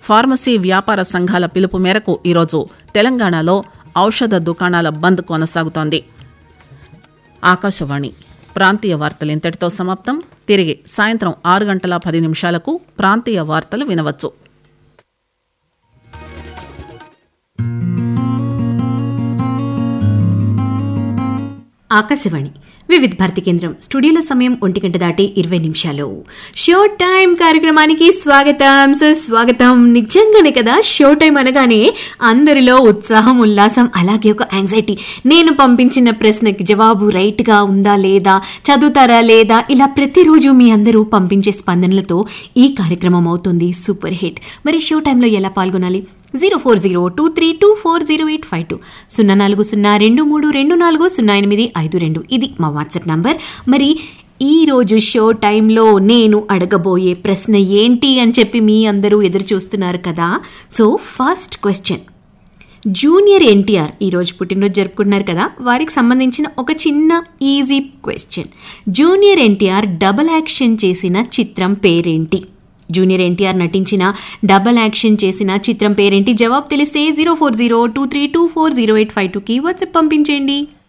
pharmacy వ్యాపార సంఘాల పిలుపు మేరకు ఈరోజు తెలంగాణలో ఔషధ దుకాణాల బంద్ కొనసాగుతోంది ఆకాశవాణి ప్రాంతీయ వార్తలు ఇంతటితో సమాప్తం తిరిగి సాయంత్రం ఆరు గంటల పది నిమిషాలకు ప్రాంతీయ వార్తలు వినవచ్చు ఆకాశవాణి వివిధ భారతి కేంద్రం స్టూడియోల సమయం ఒంటి గంట దాటి ఇరవై నిమిషాలు షో టైం కార్యక్రమానికి స్వాగతం సుస్వాగతం నిజంగానే కదా షో టైం అనగానే అందరిలో ఉత్సాహం ఉల్లాసం అలాగే ఒక యాంగ్జైటీ నేను పంపించిన ప్రశ్నకి జవాబు రైట్ గా ఉందా లేదా చదువుతారా లేదా ఇలా ప్రతిరోజు మీ అందరూ పంపించే స్పందనలతో ఈ కార్యక్రమం అవుతుంది సూపర్ హిట్ మరి షో టైంలో ఎలా పాల్గొనాలి zero four zero two three two four zero eight five two సున్నా నాలుగు సున్నా రెండు మూడు రెండు నాలుగు సున్నా ఎనిమిది ఐదు రెండు ఇది మా వాట్సాప్ నంబర్ మరి ఈ రోజు షో టైంలో నేను అడగబోయే ప్రశ్న ఏంటి అని చెప్పి మీ అందరూ ఎదురు చూస్తున్నారు కదా so first question junior NTR ఈరోజు పుట్టినరోజు జరుపుకుంటున్నారు కదా వారికి సంబంధించిన ఒక చిన్న easy question junior NTR double action చేసిన చిత్రం పేరేంటి జూనియర్ ఎన్టీఆర్ నటించిన డబల్ యాక్షన్ చేసిన చిత్రం పేరేంటి జవాబు తెలిస్తే zero four zero two three two four zero eight five టూకి వాట్సాప్ పంపించేయండి